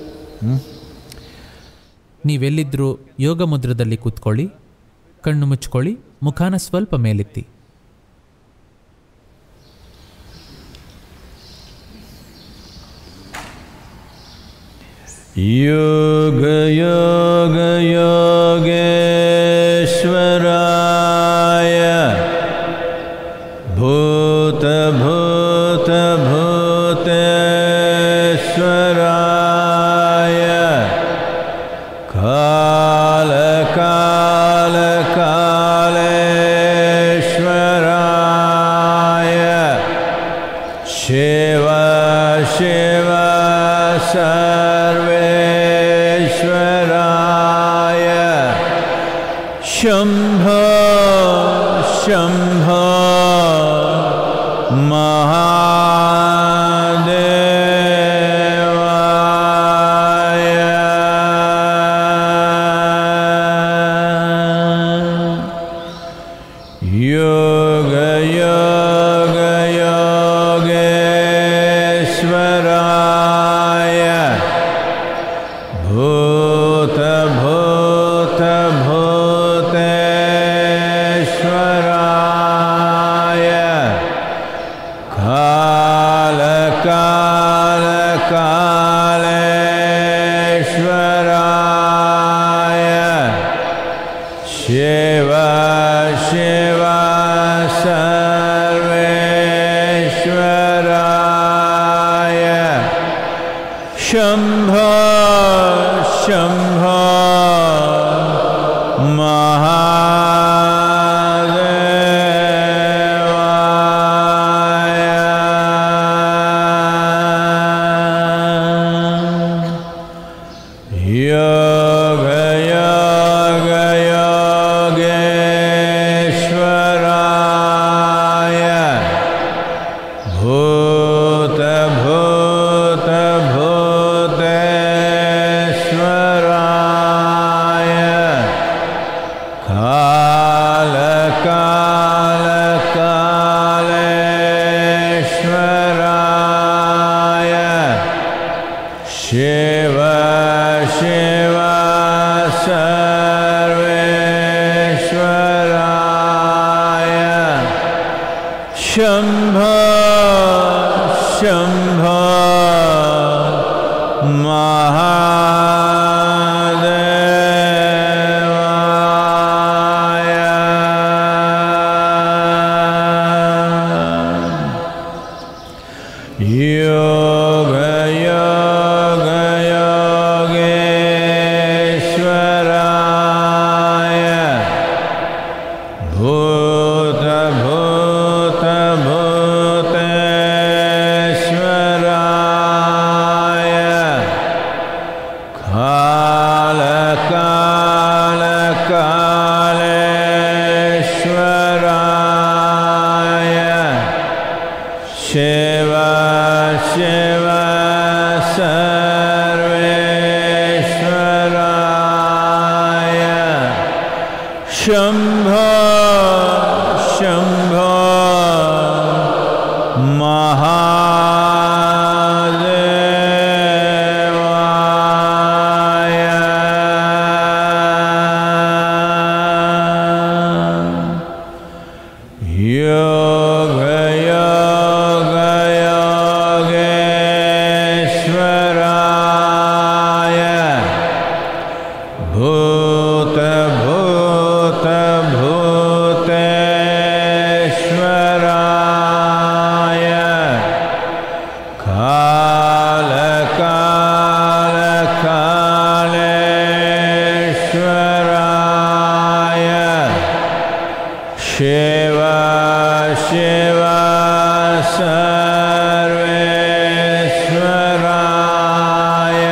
ನೀವೆಲ್ಲಿದ್ದರೂ ಯೋಗ ಮುದ್ರದಲ್ಲಿ ಕೂತ್ಕೊಳ್ಳಿ ಕಣ್ಣು ಮುಚ್ಕೊಳ್ಳಿ ಮುಖಾನ ಸ್ವಲ್ಪ ಮೇಲೆತ್ತಿ Yoga Yoga Yogeshwaraya Bhuta Bhuta Bhuteshwaraya Kala Kala Kaleshwaraya Shiva Shiva Sarveshwaraya Shambho Shambho Mahadevaya Yoga Yoga Yogeshwaraya Bhuta Bhuta Bhuteshwaraya Kala Kala Kaleshwaraya Shiva Shiva Sarveshwaraya Shambho Shambho Mahadevaya Yoga Yoga Yogeshwaraya Bhuta Bhuta Bhuteshwaraya Kala Kala Kaleshwaraya Shiva Shiva Sarveshwaraya Shambho Shambho Mahadevaya योगयोगयोगेश्वराय भूतभूतभूतेश्वराय कालकालकालेश्वराय Shiv Shiv सर्वेश्वराय Shambho Shambho महादेवाय योगयोगयोगेश्वराय भूतभूतभूतेश्वराय कालकालकालेश्वराय शिव शिव सर्वेश्वराय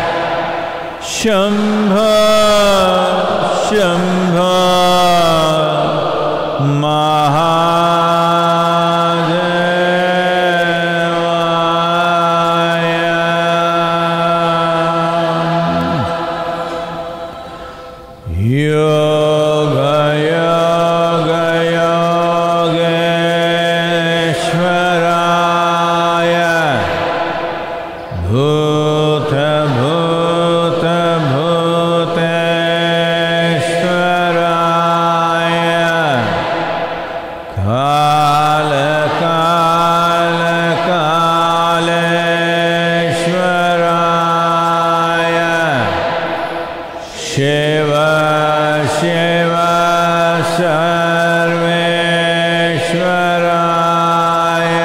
शम्भो शम्भो महादेवाय योगयोगयोगेश्वराय भूतभूतभूतेश्वराय कालकालकालेश्वराय शिव शिव सर्वेश्वराय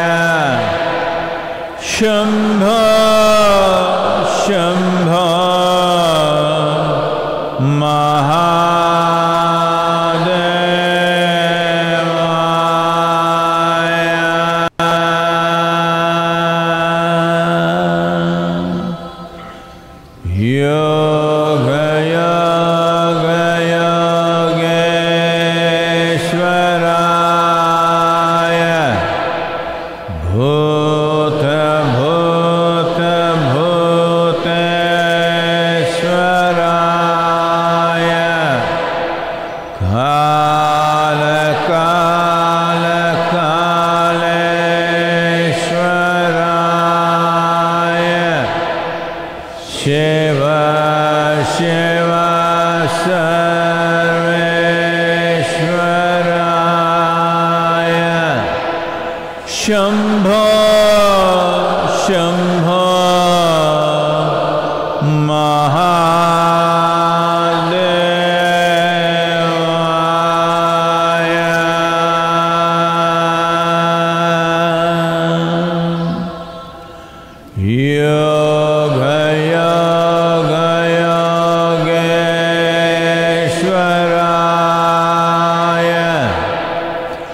शम्भो शम्भो महादेवाय योगयोगयोगेश्वराय भूतभूतभूतेश्वराय कालकालकालेश्वराय शिव शिव सर्वेश्वराय शम्भो शम्भो महादेवाय योगयोगयोगेश्वराय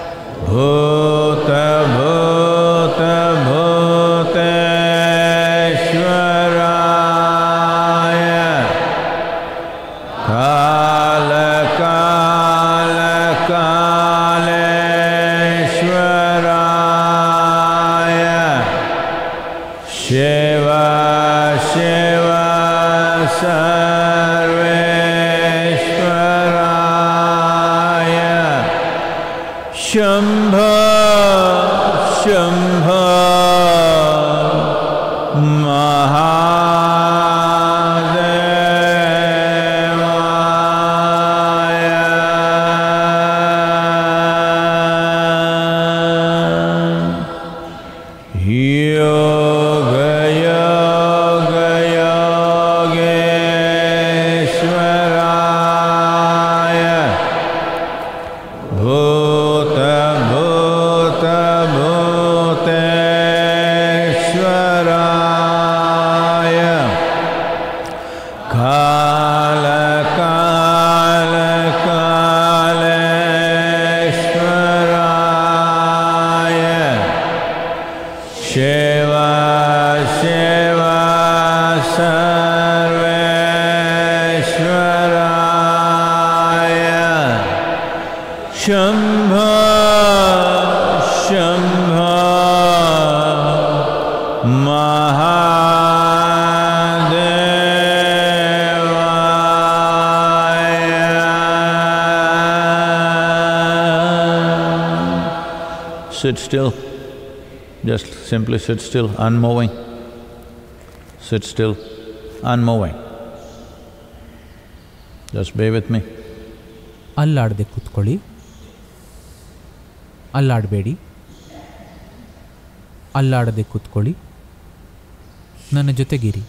भूतभूतभूतेश्वराय कालकालकालेश्वराय Shiv Shiv सर्वेश्वराय Shambho Shambho भूतभूतभूतेश्वराय sit still. Just simply sit still, unmoving. Sit still, unmoving. Just be with me. ಅಲ್ಲಾಡದೆ ಕೂತ್ಕೊಳ್ಳಿ ಅಲ್ಲಾಡಬೇಡಿ ಅಲ್ಲಾಡದೆ ಕೂತ್ಕೊಳ್ಳಿ ನನ್ನ ಜೊತೆಗಿರಿ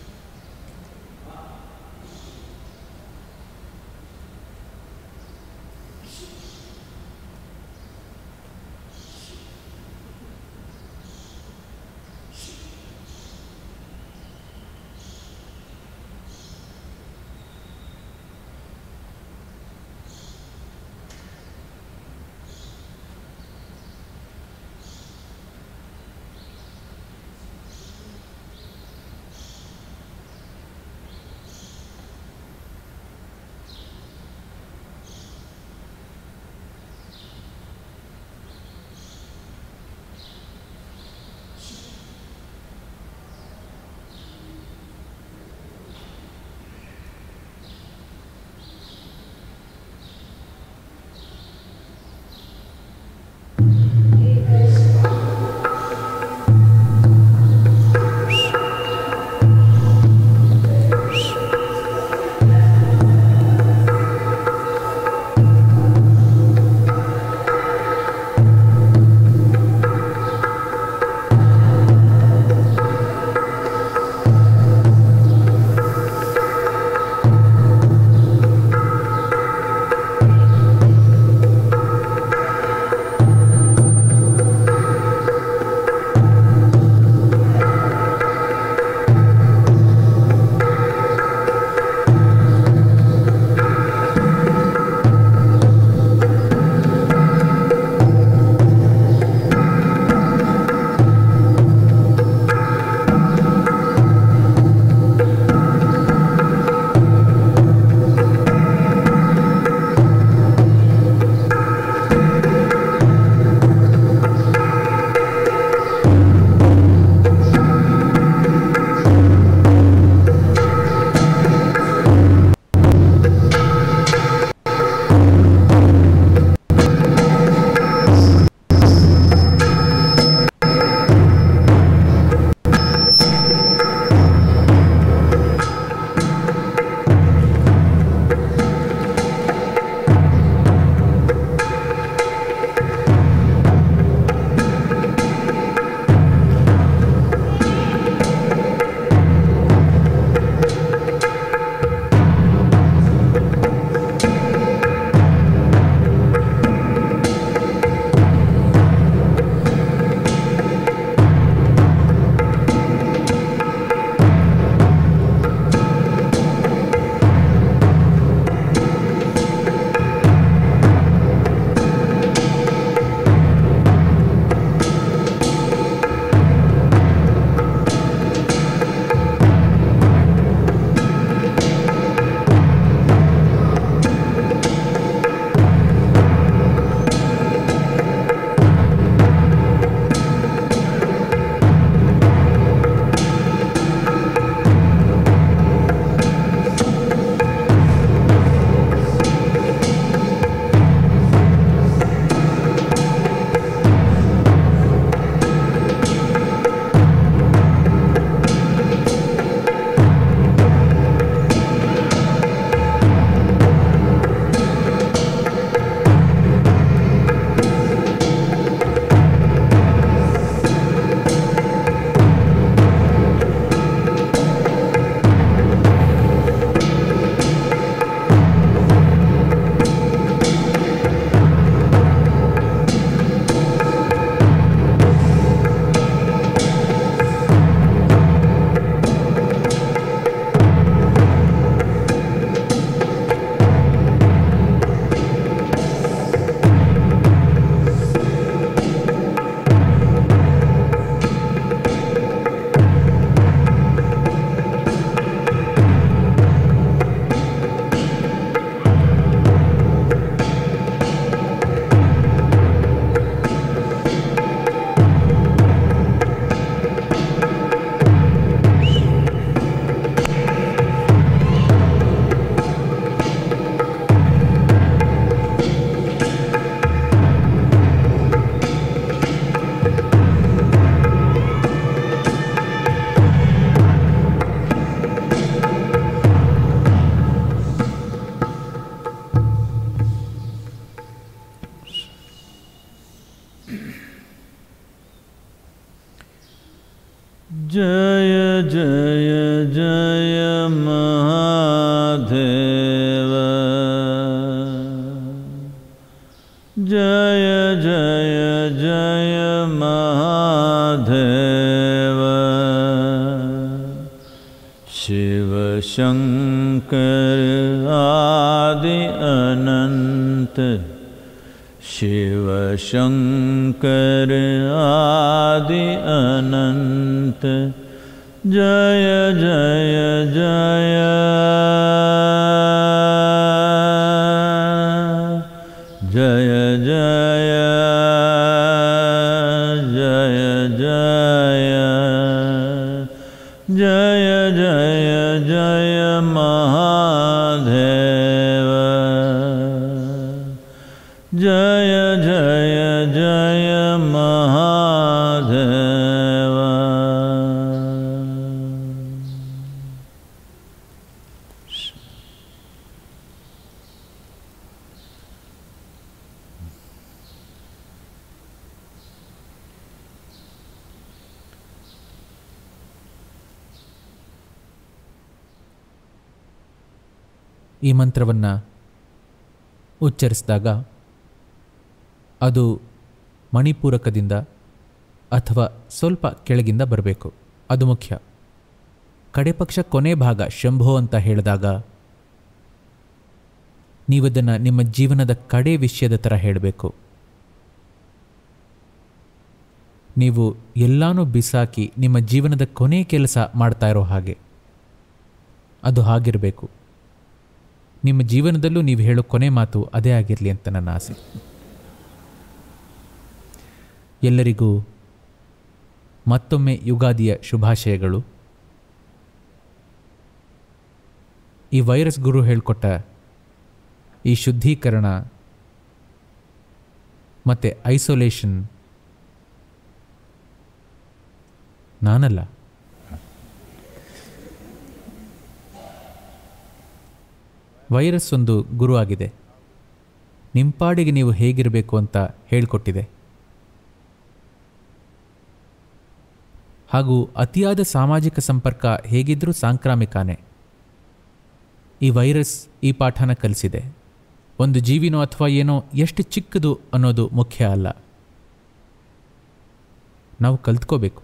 जय जय महादेव जय जय जय महादेव शिव शङ्कर आदि अनन्त शिव शङ्कर आदि अनन्त जय जय जय जय जय जय जय जय जय जय महादेव जय जय जय महादेव ಈ ಮಂತ್ರವನ್ನು ಉಚ್ಚರಿಸಿದಾಗ ಅದು ಮಣಿಪೂರಕದಿಂದ ಅಥವಾ ಸ್ವಲ್ಪ ಕೆಳಗಿಂದ ಬರಬೇಕು ಅದು ಮುಖ್ಯ ಕಡೆ ಪಕ್ಷ ಕೊನೆ ಭಾಗ ಶಂಭೋ ಅಂತ ಹೇಳಿದಾಗ ನೀವದನ್ನು ನಿಮ್ಮ ಜೀವನದ ಕಡೆ ವಿಷಯದ ಥರ ಹೇಳಬೇಕು ನೀವು ಎಲ್ಲಾನು ಬಿಸಾಕಿ ನಿಮ್ಮ ಜೀವನದ ಕೊನೆ ಕೆಲಸ ಮಾಡ್ತಾ ಇರೋ ಹಾಗೆ ಅದು ಹಾಗಿರಬೇಕು ನಿಮ್ಮ ಜೀವನದಲ್ಲೂ ನೀವು ಹೇಳೋ ಕೊನೆ ಮಾತು ಅದೇ ಆಗಿರಲಿ ಅಂತ ನನ್ನ ಆಸೆ ಎಲ್ಲರಿಗೂ ಮತ್ತೊಮ್ಮೆ ಯುಗಾದಿಯ ಶುಭಾಶಯಗಳು ಈ ವೈರಸ್ ಗುರು ಹೇಳಿಕೊಟ್ಟ ಈ ಶುದ್ಧೀಕರಣ ಮತ್ತು ಐಸೋಲೇಷನ್ ನಾನಲ್ಲ ವೈರಸ್ ಒಂದು ಗುರು ಆಗಿದೆ ನಿಂಪಾಡಿಗೆ ನೀವು ಹೇಗಿರಬೇಕು ಅಂತ ಹೇಳಿಕೊಟ್ಟಿದೆ ಹಾಗೂ ಅತಿಯಾದ ಸಾಮಾಜಿಕ ಸಂಪರ್ಕ ಹೇಗಿದ್ರೂ ಸಾಂಕ್ರಾಮಿಕಾನೇ ಈ ವೈರಸ್ ಈ ಪಾಠನ ಕಲಿಸಿದೆ ಒಂದು ಜೀವಿನೋ ಅಥವಾ ಏನೋ ಎಷ್ಟು ಚಿಕ್ಕದು ಅನ್ನೋದು ಮುಖ್ಯ ಅಲ್ಲ ನಾವು ಕಲ್ತ್ಕೋಬೇಕು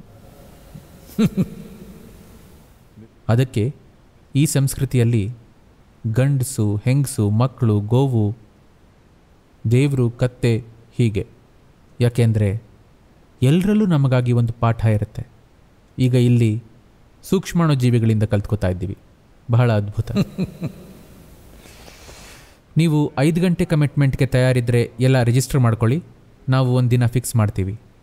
ಅದಕ್ಕೆ ಈ ಸಂಸ್ಕೃತಿಯಲ್ಲಿ ಗಂಡಸು ಹೆಂಗಸು ಮಕ್ಕಳು ಗೋವು ದೇವರು ಕತ್ತೆ ಹೀಗೆ ಯಾಕೆಂದರೆ ಎಲ್ಲರಲ್ಲೂ ನಮಗಾಗಿ ಒಂದು ಪಾಠ ಇರುತ್ತೆ ಈಗ ಇಲ್ಲಿ ಸೂಕ್ಷ್ಮಾಣು ಜೀವಿಗಳಿಂದ ಕಲ್ತ್ಕೋತಾ ಇದ್ದೀವಿ ಬಹಳ ಅದ್ಭುತ ನೀವು ಐದು ಗಂಟೆ ಕಮಿಟ್ಮೆಂಟ್ಗೆ ತಯಾರಿದ್ದರೆ ಎಲ್ಲ ರಿಜಿಸ್ಟರ್ ಮಾಡ್ಕೊಳ್ಳಿ ನಾವು ಒಂದು ದಿನ ಫಿಕ್ಸ್ ಮಾಡ್ತೀವಿ